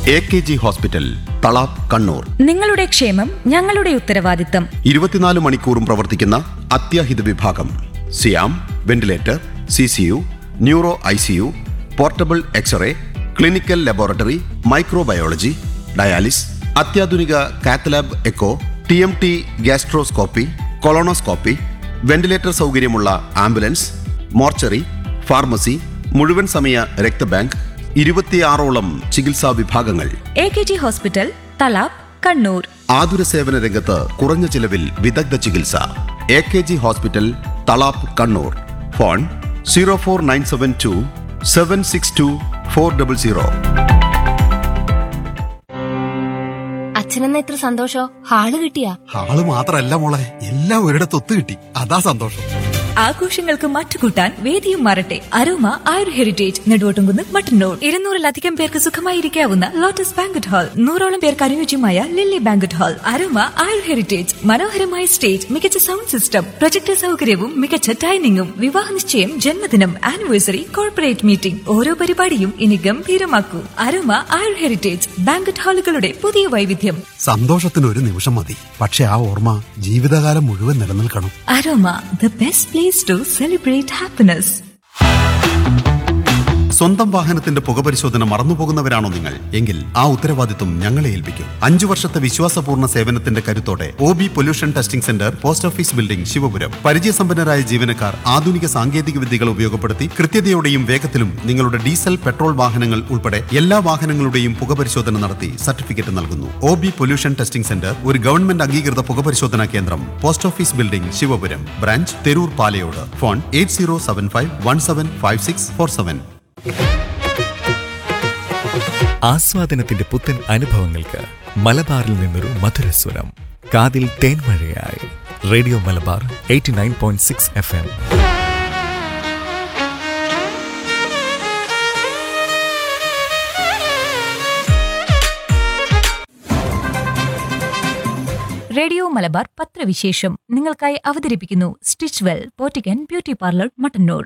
A K G hospital Thalap Kannur നിങ്ങളുടെ ക്ഷേമം ഞങ്ങളുടെ ഉത്തരവാദിത്തം ഇരുപത്തിനാല് മണിക്കൂറും പ്രവർത്തിക്കുന്ന അത്യാഹിത വിഭാഗം സിയാം ventilator C C U neuro I C U portable x ray clinical laboratory microbiology dialysis അത്യാധുനിക cath lab echo T M T gastroscopy colonoscopy ventilator സൗകര്യമുള്ള ആംബുലൻസ് മോർച്ചറി ഫാർമസി മുഴുവൻ സമയ രക്തബാങ്ക് ഇരുപത്തിയാറോളം ചികിത്സാ വിഭാഗങ്ങൾ A K G hospital Thalap Kannur ആതുര സേവന രംഗത്ത് കുറഞ്ഞ ചിലവിൽ വിദഗ്ധ ചികിത്സ A K G hospital Thalap Kannur phone zero four nine seven two seven six two four double zero അച്ഛനെന്ന ഇത്ര സന്തോഷോ ഹാള് കിട്ടിയാ ആള് മാത്രല്ല മോളെ എല്ലാം ഒരിടത്ത് ഒത്തു കിട്ടി അതാ സന്തോഷം ആഘോഷങ്ങൾക്ക് മറ്റുകൂട്ടാൻ വേദിയും മാറട്ടെ അരോമ ആയുർ ഹെറിറ്റേജ് നെടുവോട്ടുംകുന്ന് മട്ടന്നൂർ ഇരുന്നൂറിലധികം പേർക്ക് സുഖമായിരിക്കാവുന്ന ലോട്ടസ് ബാങ്കറ്റ് ഹാൾ നൂറോളം പേർക്ക് അനുയോജ്യമായ Lily banquet hall Aroma Ayur Heritage മനോഹരമായ സ്റ്റേജ് മികച്ച സൗണ്ട് സിസ്റ്റം പ്രൊജക്ടർ സൗകര്യവും മികച്ച ഡൈനിങ്ങും വിവാഹ നിശ്ചയം ജന്മദിനം ആനിവേഴ്സറി കോർപ്പറേറ്റ് മീറ്റിംഗ് ഓരോ പരിപാടിയും ഇനി ഗംഭീരമാക്കൂ അരോമ ആയുർ ഹെറിറ്റേജ് ബാങ്കറ്റ് ഹാളുകളുടെ പുതിയ വൈവിധ്യം സന്തോഷത്തിന് ഒരു നിമിഷം മതി പക്ഷെ ആ ഓർമ്മ ജീവിതകാലം മുഴുവൻ നിലനിൽക്കണം Aroma the best place to celebrate happiness സ്വന്തം വാഹനത്തിന്റെ പുകപരിശോധന മറന്നുപോകുന്നവരാണോ നിങ്ങൾ എങ്കിൽ ആ ഉത്തരവാദിത്വം ഞങ്ങളെ ഏൽപ്പിക്കും അഞ്ചു വർഷത്തെ വിശ്വാസപൂർണ്ണ സേവനത്തിന്റെ കരുത്തോടെ O B pollution testing centre post office building Sivapuram പരിചയസമ്പന്നരായ ജീവനക്കാർ ആധുനിക സാങ്കേതിക വിദ്യകൾ ഉപയോഗപ്പെടുത്തി കൃത്യതയോടെയും വേഗത്തിലും നിങ്ങളുടെ ഡീസൽ പെട്രോൾ വാഹനങ്ങൾ ഉൾപ്പെടെ എല്ലാ വാഹനങ്ങളുടെയും പുകപരിശോധന നടത്തി സർട്ടിഫിക്കറ്റ് നൽകുന്നു O B pollution testing centre ഒരു ഗവൺമെന്റ് അംഗീകൃത പുകപരിശോധനാ കേന്ദ്രം post office building Sivapuram branch Theroor Palayode phone eight zero seven five one seven five six four seven ആസ്വാദനത്തിന്റെ പുത്തൻ അനുഭവങ്ങൾക്ക് മലബാറിൽ നിന്നൊരു മധുരസ്വരം കാതിൽ തേൻമഴയായി radio Malabar eighty nine point six F M radio Malabar പത്രവിശേഷം നിങ്ങൾക്കായി അവതരിപ്പിക്കുന്നു സ്റ്റിച്ച് വെൽ പോറ്റിക്കൻ ബ്യൂട്ടി പാർലർ മട്ടന്നൂർ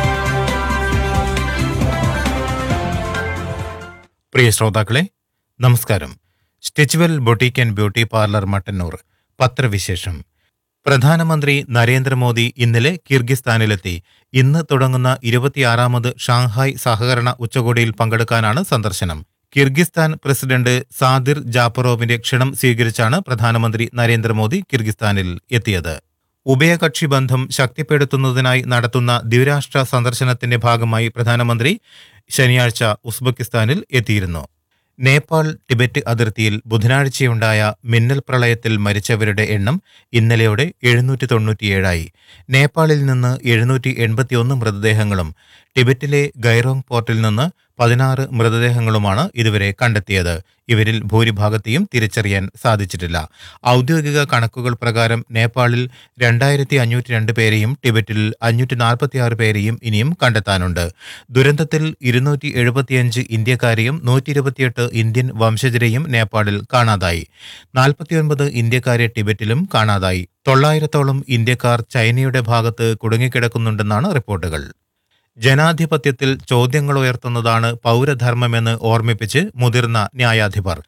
പ്രിയ ശ്രോതാക്കളെ നമസ്കാരം Stitchwell boutique and beauty parlour Mattannur പത്രവിശേഷം പ്രധാനമന്ത്രി നരേന്ദ്രമോദി ഇന്നലെ കിർഗിസ്ഥാനിലെത്തി ഇന്ന് തുടങ്ങുന്ന ഇരുപത്തിയാറാമത് ഷാങ്ഹായ് സഹകരണ ഉച്ചകോടിയിൽ പങ്കെടുക്കാനാണ് സന്ദർശനം കിർഗിസ്ഥാൻ പ്രസിഡന്റ് സാദിർ ജാപ്പറോവിന്റെ ക്ഷണം സ്വീകരിച്ചാണ് പ്രധാനമന്ത്രി നരേന്ദ്രമോദി കിർഗിസ്ഥാനിൽ എത്തിയത് ഉഭയകക്ഷി ബന്ധം ശക്തിപ്പെടുത്തുന്നതിനായി നടത്തുന്ന ദ്വിരാഷ്ട്ര സന്ദർശനത്തിന്റെ ഭാഗമായി പ്രധാനമന്ത്രി ശനിയാഴ്ച ഉസ്ബെക്കിസ്ഥാനിൽ എത്തിയിരുന്നു നേപ്പാൾ ടിബറ്റ് അതിർത്തിയിൽ ബുധനാഴ്ചയുണ്ടായ മിന്നൽ പ്രളയത്തിൽ മരിച്ചവരുടെ എണ്ണം ഇന്നലെയോടെ എഴുന്നൂറ്റി തൊണ്ണൂറ്റിയേഴായി നേപ്പാളിൽ നിന്ന് എഴുന്നൂറ്റി എൺപത്തിയൊന്ന് മൃതദേഹങ്ങളും ടിബറ്റിലെ ഗൈറോങ് പോർട്ടിൽ നിന്ന് പതിനാറ് മൃതദേഹങ്ങളുമാണ് ഇതുവരെ കണ്ടെത്തിയത് ഇവരിൽ ഭൂരിഭാഗത്തെയും തിരിച്ചറിയാൻ സാധിച്ചിട്ടില്ല ഔദ്യോഗിക കണക്കുകൾ പ്രകാരം നേപ്പാളിൽ രണ്ടായിരത്തി അഞ്ഞൂറ്റി രണ്ട് പേരെയും ടിബറ്റിൽ അഞ്ഞൂറ്റി നാൽപ്പത്തിയാറ് പേരെയും ഇനിയും കണ്ടെത്താനുണ്ട് ദുരന്തത്തിൽ ഇരുന്നൂറ്റി എഴുപത്തിയഞ്ച് ഇന്ത്യക്കാരെയും നൂറ്റി ഇരുപത്തിയെട്ട് ഇന്ത്യൻ വംശജരെയും നേപ്പാളിൽ കാണാതായി നാൽപ്പത്തിയൊൻപത് ഇന്ത്യക്കാരെ ടിബറ്റിലും കാണാതായി തൊള്ളായിരത്തോളം ഇന്ത്യക്കാർ ചൈനയുടെ ഭാഗത്ത് കുടുങ്ങിക്കിടക്കുന്നുണ്ടെന്നാണ് റിപ്പോർട്ടുകൾ ജനാധിപത്യത്തിൽ ചോദ്യങ്ങൾ ഉയർത്തുന്നതാണ് പൗരധർമ്മമെന്ന് ഓർമ്മിപ്പിച്ച് മുതിർന്ന ന്യായാധിപർ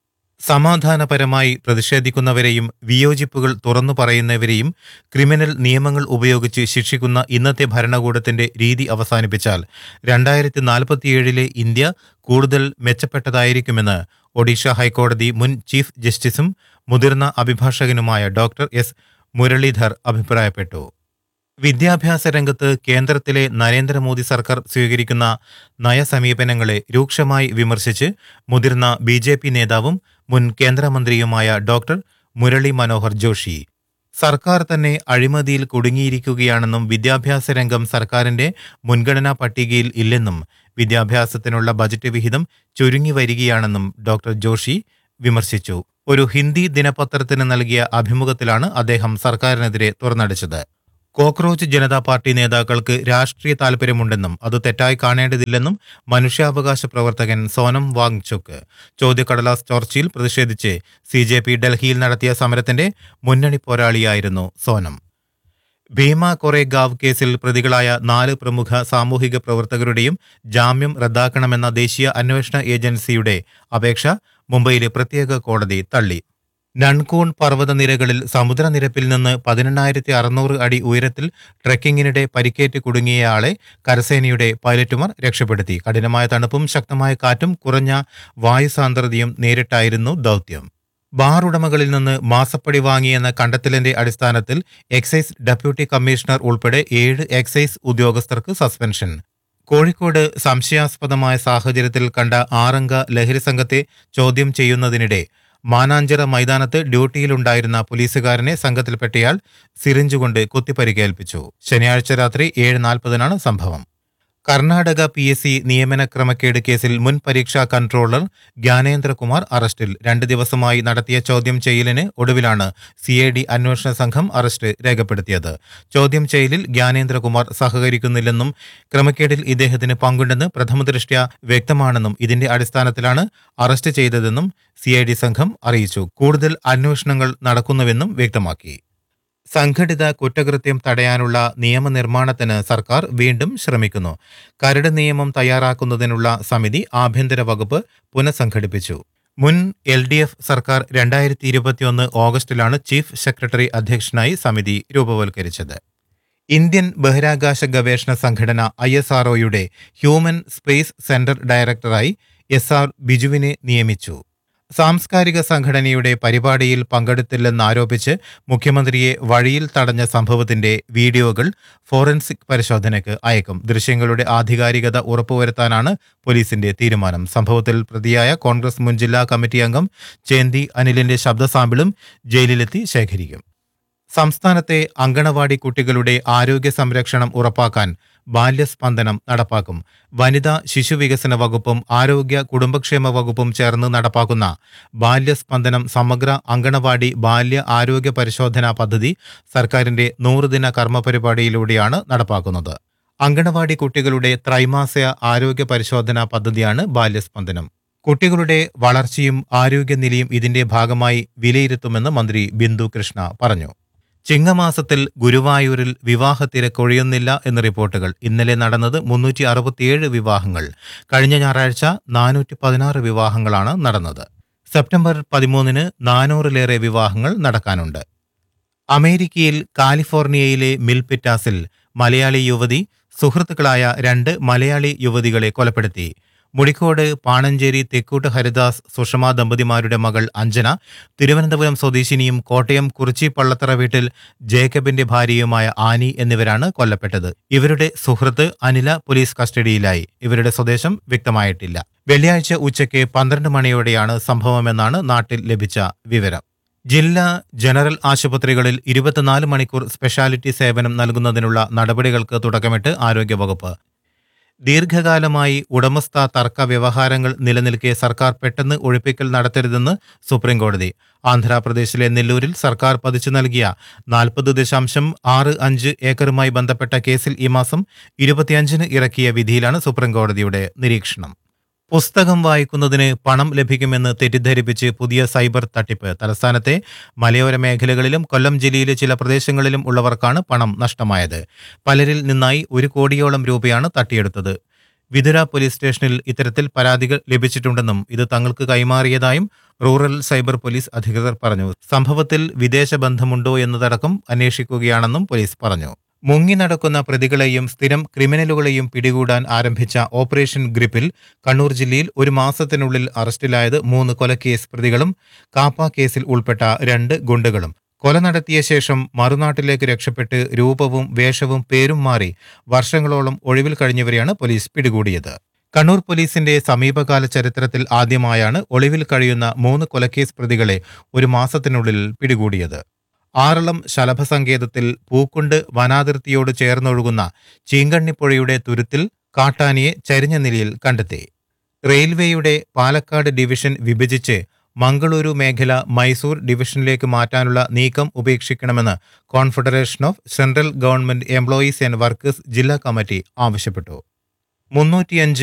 സമാധാനപരമായി പ്രതിഷേധിക്കുന്നവരെയും വിയോജിപ്പുകൾ തുറന്നു പറയുന്നവരെയും ക്രിമിനൽ നിയമങ്ങൾ ഉപയോഗിച്ച് ശിക്ഷിക്കുന്ന ഇന്നത്തെ ഭരണകൂടത്തിന്റെ രീതി അവസാനിപ്പിച്ചാൽ രണ്ടായിരത്തി നാൽപ്പത്തിയേഴിലെ ഇന്ത്യ കൂടുതൽ മെച്ചപ്പെട്ടതായിരിക്കുമെന്ന് ഒഡീഷ ഹൈക്കോടതി മുൻ ചീഫ് ജസ്റ്റിസും മുതിർന്ന അഭിഭാഷകനുമായ ഡോക്ടർ എസ് മുരളീധർ അഭിപ്രായപ്പെട്ടു വിദ്യാഭ്യാസ രംഗത്ത് കേന്ദ്രത്തിലെ നരേന്ദ്രമോദി സർക്കാർ സ്വീകരിക്കുന്ന നയസമീപനങ്ങളെ രൂക്ഷമായി വിമർശിച്ച് മുതിർന്ന ബി ജെ പി നേതാവും മുൻ കേന്ദ്രമന്ത്രിയുമായ ഡോക്ടർ മുരളി മനോഹർ ജോഷി സർക്കാർ തന്നെ അഴിമതിയിൽ കുടുങ്ങിയിരിക്കുകയാണെന്നും വിദ്യാഭ്യാസ രംഗം സർക്കാരിന്റെ മുൻഗണനാ പട്ടികയിൽ ഇല്ലെന്നും വിദ്യാഭ്യാസത്തിനുള്ള ബജറ്റ് വിഹിതം ചുരുങ്ങി വരികയാണെന്നും ഡോക്ടർ ജോഷി വിമർശിച്ചു ഒരു ഹിന്ദി ദിനപത്രത്തിന് നൽകിയ അഭിമുഖത്തിലാണ് അദ്ദേഹം സർക്കാരിനെതിരെ തുറന്നടിച്ചത് കോക്രോച്ച് ജനതാ പാർട്ടി നേതാക്കൾക്ക് രാഷ്ട്രീയ താൽപര്യമുണ്ടെന്നും അത് തെറ്റായി കാണേണ്ടതില്ലെന്നും മനുഷ്യാവകാശ പ്രവർത്തകൻ സോനം വാങ്ചുക്ക് ചോദ്യക്കടലാസ് ചോർച്ചയിൽ പ്രതിഷേധിച്ച് സി ജെ പി ഡൽഹിയിൽ നടത്തിയ സമരത്തിന്റെ മുന്നണി പോരാളിയായിരുന്നു സോനം ഭീമ കൊറേഗാവ് കേസിൽ പ്രതികളായ നാല് പ്രമുഖ സാമൂഹിക പ്രവർത്തകരുടെയും ജാമ്യം റദ്ദാക്കണമെന്ന ദേശീയ അന്വേഷണ ഏജൻസിയുടെ അപേക്ഷ മുംബൈയിലെ പ്രത്യേക കോടതി തള്ളി നൺകൂൺ പർവ്വതനിരകളിൽ സമുദ്രനിരപ്പിൽ നിന്ന് പതിനെണ്ണായിരത്തി അറുന്നൂറ് അടി ഉയരത്തിൽ ട്രെക്കിങ്ങിനിടെ പരിക്കേറ്റ് കുടുങ്ങിയയാളെ കരസേനയുടെ പൈലറ്റുമാർ രക്ഷപ്പെടുത്തി കഠിനമായ തണുപ്പും ശക്തമായ കാറ്റും കുറഞ്ഞ വായുസാന്ദ്രതയും നേരിട്ടായിരുന്നു ദൗത്യം ബാർ ഉടമകളിൽ നിന്ന് മാസപ്പടി വാങ്ങിയെന്ന കണ്ടെത്തലിന്റെ അടിസ്ഥാനത്തിൽ എക്സൈസ് ഡെപ്യൂട്ടി കമ്മീഷണർ ഉൾപ്പെടെ ഏഴ് എക്സൈസ് ഉദ്യോഗസ്ഥർക്ക് സസ്പെൻഷൻ കോഴിക്കോട് സംശയാസ്പദമായ സാഹചര്യത്തിൽ കണ്ട ആറംഗ ലഹരി സംഘത്തെ ചോദ്യം ചെയ്യുന്നതിനിടെ മാനാഞ്ചിറ മൈതാനത്ത് ഡ്യൂട്ടിയിലുണ്ടായിരുന്ന പോലീസുകാരനെ സംഘത്തിൽപ്പെട്ടയാൾ സിറിഞ്ചുകൊണ്ട് കുത്തിപ്പരിക്കേൽപ്പിച്ചു ശനിയാഴ്ച രാത്രി ഏഴ് നാൽപ്പതിനാണ് സംഭവം കർണാടക പി എസ് സി നിയമന ക്രമക്കേട് കേസിൽ മുൻ പരീക്ഷാ കൺട്രോളർ ജ്ഞാനേന്ദ്രകുമാർ അറസ്റ്റിൽ രണ്ട് ദിവസമായി നടത്തിയ ചോദ്യം ചെയ്യലിന് ഒടുവിലാണ് സി ഐ ഡി അന്വേഷണ സംഘം അറസ്റ്റ് രേഖപ്പെടുത്തിയത് ചോദ്യം ചെയ്യലിൽ ജ്ഞാനേന്ദ്രകുമാർ സഹകരിക്കുന്നില്ലെന്നും ക്രമക്കേടിൽ ഇദ്ദേഹത്തിന് പങ്കുണ്ടെന്ന് പ്രഥമദൃഷ്ട്യാ വ്യക്തമാണെന്നും ഇതിന്റെ അടിസ്ഥാനത്തിലാണ് അറസ്റ്റ് ചെയ്തതെന്നും സി ഐ ഡി സംഘം അറിയിച്ചു കൂടുതൽ അന്വേഷണങ്ങൾ നടക്കുന്നുവെന്നും വ്യക്തമാക്കി സംഘടിത കുറ്റകൃത്യം തടയാനുള്ള നിയമനിർമ്മാണത്തിന് സർക്കാർ വീണ്ടും ശ്രമിക്കുന്നു കരട് നിയമം തയ്യാറാക്കുന്നതിനുള്ള സമിതി ആഭ്യന്തര വകുപ്പ് പുനഃസംഘടിപ്പിച്ചു മുൻ എൽ ഡി എഫ് സർക്കാർ രണ്ടായിരത്തി ഇരുപത്തിയൊന്ന് ഓഗസ്റ്റിലാണ് ചീഫ് സെക്രട്ടറി അധ്യക്ഷനായി സമിതി രൂപവൽക്കരിച്ചത് ഇന്ത്യൻ ബഹിരാകാശ ഗവേഷണ സംഘടന ഐ എസ് ആർഒയുടെ ഹ്യൂമൻ സ്പേസ് സെന്റർ ഡയറക്ടറായി എസ് ആർ ബിജുവിനെ നിയമിച്ചു സാംസ്കാരിക സംഘടനയുടെ പരിപാടിയിൽ പങ്കെടുത്തില്ലെന്നാരോപിച്ച് മുഖ്യമന്ത്രിയെ വഴിയിൽ തടഞ്ഞ സംഭവത്തിന്റെ വീഡിയോകൾ ഫോറൻസിക് പരിശോധനയ്ക്ക് അയക്കും ദൃശ്യങ്ങളുടെ ആധികാരികത ഉറപ്പുവരുത്താനാണ് പോലീസിന്റെ തീരുമാനം സംഭവത്തിൽ പ്രതിയായ കോൺഗ്രസ് മുൻ ജില്ലാ കമ്മിറ്റി അംഗം ചേന്തി അനിലിന്റെ ശബ്ദ സാമ്പിളും ജയിലിലെത്തി ശേഖരിക്കും സംസ്ഥാനത്തെ അങ്കണവാടി കുട്ടികളുടെ ആരോഗ്യ സംരക്ഷണം ഉറപ്പാക്കാൻ ബാല്യസ്പന്ദനം നടപ്പാക്കും വനിതാ ശിശുവികസന വകുപ്പും ആരോഗ്യ കുടുംബക്ഷേമ വകുപ്പും ചേർന്ന് നടപ്പാക്കുന്ന ബാല്യസ്പന്ദനം സമഗ്ര അങ്കണവാടി ബാല്യ ആരോഗ്യ പരിശോധനാ പദ്ധതി സർക്കാരിന്റെ നൂറുദിന കർമ്മ പരിപാടിയിലൂടെയാണ് നടപ്പാക്കുന്നത് അങ്കണവാടി കുട്ടികളുടെ ത്രൈമാസിക ആരോഗ്യ പരിശോധനാ പദ്ധതിയാണ് ബാല്യസ്പന്ദനം കുട്ടികളുടെ വളർച്ചയും ആരോഗ്യനിലയും ഇതിന്റെ ഭാഗമായി വിലയിരുത്തുമെന്ന് മന്ത്രി ബിന്ദു കൃഷ്ണ പറഞ്ഞു ചിങ്ങമാസത്തിൽ ഗുരുവായൂരിൽ വിവാഹ തിരക്കൊഴിയുന്നില്ല എന്ന് റിപ്പോർട്ടുകൾ ഇന്നലെ നടന്നത് മുന്നൂറ്റി അറുപത്തിയേഴ് വിവാഹങ്ങൾ കഴിഞ്ഞ ഞായറാഴ്ച നാനൂറ്റി പതിനാറ് വിവാഹങ്ങളാണ് നടന്നത് സെപ്റ്റംബർ പതിമൂന്നിന് നാനൂറിലേറെ വിവാഹങ്ങൾ നടക്കാനുണ്ട് അമേരിക്കയിൽ കാലിഫോർണിയയിലെ മിൽപിറ്റാസിൽ മലയാളി യുവതി സുഹൃത്തുക്കളായ രണ്ട് മലയാളി യുവതികളെ കൊലപ്പെടുത്തി മുടിക്കോട് പാണഞ്ചേരി തെക്കൂട്ട് ഹരിദാസ് സുഷമ ദമ്പതിമാരുടെ മകൾ അഞ്ജന തിരുവനന്തപുരം സ്വദേശിനിയും കോട്ടയം കുറിച്ചി പള്ളത്തറ വീട്ടിൽ ജേക്കബിന്റെ ഭാര്യയുമായ ആനി എന്നിവരാണ് കൊല്ലപ്പെട്ടത് ഇവരുടെ സുഹൃത്ത് അനില പോലീസ് കസ്റ്റഡിയിലായി ഇവരുടെ സ്വദേശം വ്യക്തമായിട്ടില്ല വെള്ളിയാഴ്ച ഉച്ചയ്ക്ക് പന്ത്രണ്ട് മണിയോടെയാണ് സംഭവമെന്നാണ് നാട്ടിൽ ലഭിച്ച വിവരം ജില്ലാ ജനറൽ ആശുപത്രികളിൽ ഇരുപത്തിനാല് മണിക്കൂർ സ്പെഷ്യാലിറ്റി സേവനം നൽകുന്നതിനുള്ള നടപടികൾക്ക് തുടക്കമിട്ട് ആരോഗ്യവകുപ്പ് ദീർഘകാലമായി ഉടമസ്ഥ തർക്ക വ്യവഹാരങ്ങൾ നിലനിൽക്കെ സർക്കാർ പെട്ടെന്ന് ഒഴിപ്പിക്കൽ നടത്തരുതെന്ന് സുപ്രീംകോടതി ആന്ധ്രാപ്രദേശിലെ നെല്ലൂരിൽ സർക്കാർ പതിച്ചു നൽകിയ നാൽപ്പത് ദശാംശം ആറ് അഞ്ച് ഏക്കറുമായി ബന്ധപ്പെട്ട കേസിൽ ഈ മാസം ഇരുപത്തിയഞ്ചിന് ഇറക്കിയ വിധിയിലാണ് സുപ്രീംകോടതിയുടെ നിരീക്ഷണം പുസ്തകം വായിക്കുന്നതിന് പണം ലഭിക്കുമെന്ന് തെറ്റിദ്ധരിപ്പിച്ച് പുതിയ സൈബർ തട്ടിപ്പ് തലസ്ഥാനത്തെ മലയോര മേഖലകളിലും കൊല്ലം ജില്ലയിലെ ചില പ്രദേശങ്ങളിലും ഉള്ളവർക്കാണ് പണം നഷ്ടമായത് പലരിൽ നിന്നായി ഒരു കോടിയോളം രൂപയാണ് തട്ടിയെടുത്തത് വിതുര പോലീസ് സ്റ്റേഷനിൽ ഇത്തരത്തിൽ പരാതികൾ ലഭിച്ചിട്ടുണ്ടെന്നും ഇത് തങ്ങൾക്ക് കൈമാറിയതായും റൂറൽ സൈബർ പോലീസ് അധികൃതർ പറഞ്ഞു സംഭവത്തിൽ വിദേശ ബന്ധമുണ്ടോ എന്നതടക്കം അന്വേഷിക്കുകയാണെന്നും പോലീസ് പറഞ്ഞു മുങ്ങി നടക്കുന്ന പ്രതികളെയും സ്ഥിരം ക്രിമിനലുകളെയും പിടികൂടാൻ ആരംഭിച്ച ഓപ്പറേഷൻ ഗ്രിപ്പിൽ കണ്ണൂർ ജില്ലയിൽ ഒരു മാസത്തിനുള്ളിൽ അറസ്റ്റിലായത് മൂന്ന് കൊലക്കേസ് പ്രതികളും കാപ്പ കേസിൽ ഉൾപ്പെട്ട രണ്ട് ഗുണ്ടകളും കൊല നടത്തിയ ശേഷം മറുനാട്ടിലേക്ക് രക്ഷപ്പെട്ട് രൂപവും വേഷവും പേരും മാറി വർഷങ്ങളോളം ഒഴിവിൽ കഴിഞ്ഞവരെയാണ് പോലീസ് പിടികൂടിയത് കണ്ണൂർ പോലീസിന്റെ സമീപകാല ചരിത്രത്തിൽ ആദ്യമായാണ് ഒളിവിൽ കഴിയുന്ന മൂന്ന് കൊലക്കേസ് പ്രതികളെ ഒരു മാസത്തിനുള്ളിൽ പിടികൂടിയത് ആറളം ശലഭസങ്കേതത്തിൽ പൂക്കുണ്ട് വനാതിർത്തിയോട് ചേർന്നൊഴുകുന്ന ചീങ്കണ്ണിപ്പുഴയുടെ തുരുത്തിൽ കാട്ടാനിയെ ചരിഞ്ഞ നിലയിൽ കണ്ടെത്തി റെയിൽവേയുടെ പാലക്കാട് ഡിവിഷൻ വിഭജിച്ച് മംഗളൂരു മേഖല മൈസൂർ ഡിവിഷനിലേക്ക് മാറ്റാനുള്ള നീക്കം ഉപേക്ഷിക്കണമെന്ന് confederation of central government employees and workers ജില്ലാ കമ്മിറ്റി ആവശ്യപ്പെട്ടു മുന്നൂറ്റിയഞ്ച്